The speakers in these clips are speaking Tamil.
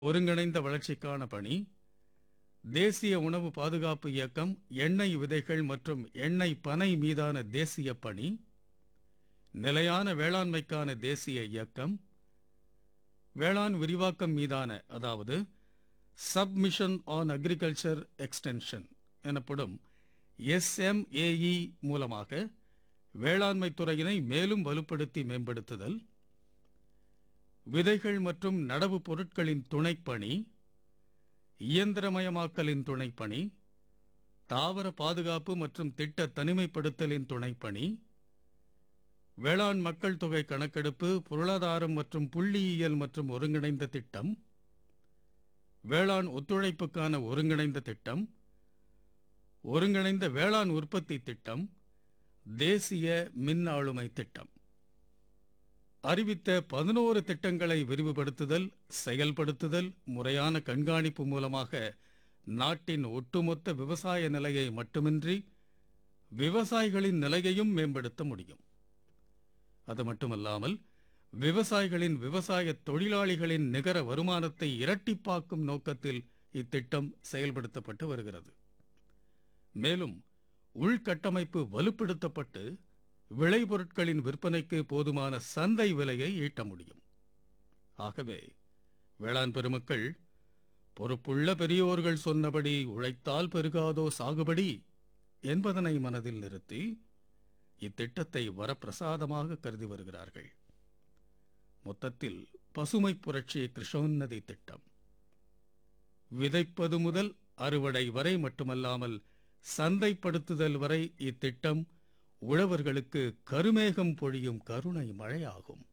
ஒருங்கிணைந்த வளர்ச்சிக்கான பணி தேசிய உணவு பாதுகாப்பு இயக்கம் எண்ணெய் விதைகள் மற்றும் எண்ணெய் பனை மீதான தேசிய பணி நிலையான வேளாண்மைக்கான தேசிய இயக்கம் வேளாண் விரிவாக்கம் மீதான அதாவது சப்மிஷன் ஆன் அக்ரிகல்ச்சர் எக்ஸ்டென்ஷன் எனப்படும் எஸ்எம்ஏஇ மூலமாக வேளாண்மை துறையினை மேலும் வலுப்படுத்தி மேம்படுத்துதல் விதைகள் மற்றும் நடவு பொருட்களின் துணைப்பணி இயந்திரமயமாக்கலின் துணைப்பணி தாவர பாதுகாப்பு மற்றும் திட்ட தனிமைப்படுத்தலின் துணைப்பணி வேளாண் மக்கள் தொகை கணக்கெடுப்பு பொருளாதாரம் மற்றும் புள்ளியியல் மற்றும் ஒருங்கிணைந்த திட்டம் வேளாண் ஒத்துழைப்புக்கான ஒருங்கிணைந்த திட்டம் ஒருங்கிணைந்த வேளாண் உற்பத்தி திட்டம் தேசிய மின் ஆளுமை திட்டம் அறிவித்த பதினோரு திட்டங்களை விரிவுபடுத்துதல் செயல்படுத்துதல் முறையான கண்காணிப்பு மூலமாக நாட்டின் ஒட்டுமொத்த விவசாய நிலையை மட்டுமின்றி விவசாயிகளின் நிலையையும் மேம்படுத்த முடியும் அது மட்டுமல்லாமல் விவசாயிகளின் விவசாய தொழிலாளிகளின் நிகர வருமானத்தை இரட்டிப்பாக்கும் நோக்கத்தில் இத்திட்டம் செயல்படுத்தப்பட்டு வருகிறது மேலும் உள்கட்டமைப்பு வலுப்படுத்தப்பட்டு விளைபொருட்களின் விற்பனைக்கு போதுமான சந்தை விலையை ஈட்ட முடியும் ஆகவே வேளாண் பெருமக்கள் பொறுப்புள்ள பெரியோர்கள் சொன்னபடி உழைத்தால் பெருகாதோ சாகுபடி என்பதனை மனதில் நிறுத்தி இத்திட்டத்தை வரப்பிரசாதமாக கருதி வருகிறார்கள் மொத்தத்தில் பசுமை புரட்சி கிருஷோன்னதி திட்டம் விதைப்பது முதல் அறுவடை வரை மட்டுமல்லாமல் சந்தைப்படுத்துதல் வரை இத்திட்டம் உழவர்களுக்கு கருமேகம் பொழியும் கருணை மழையாகும்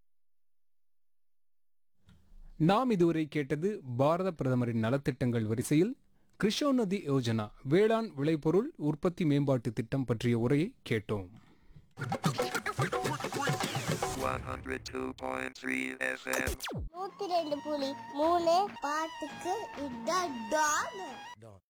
நாம் இதுவரை கேட்டது பாரத பிரதமரின் நலத்திட்டங்கள் வரிசையில் கிருஷோநதி யோஜனா வேளாண் விளைபொருள் உற்பத்தி மேம்பாட்டு திட்டம் பற்றிய உரையை கேட்டோம் 102.3 FM. நூத்தி ரெண்டு புலி மூணு பாட்டுக்கு இதான் டான்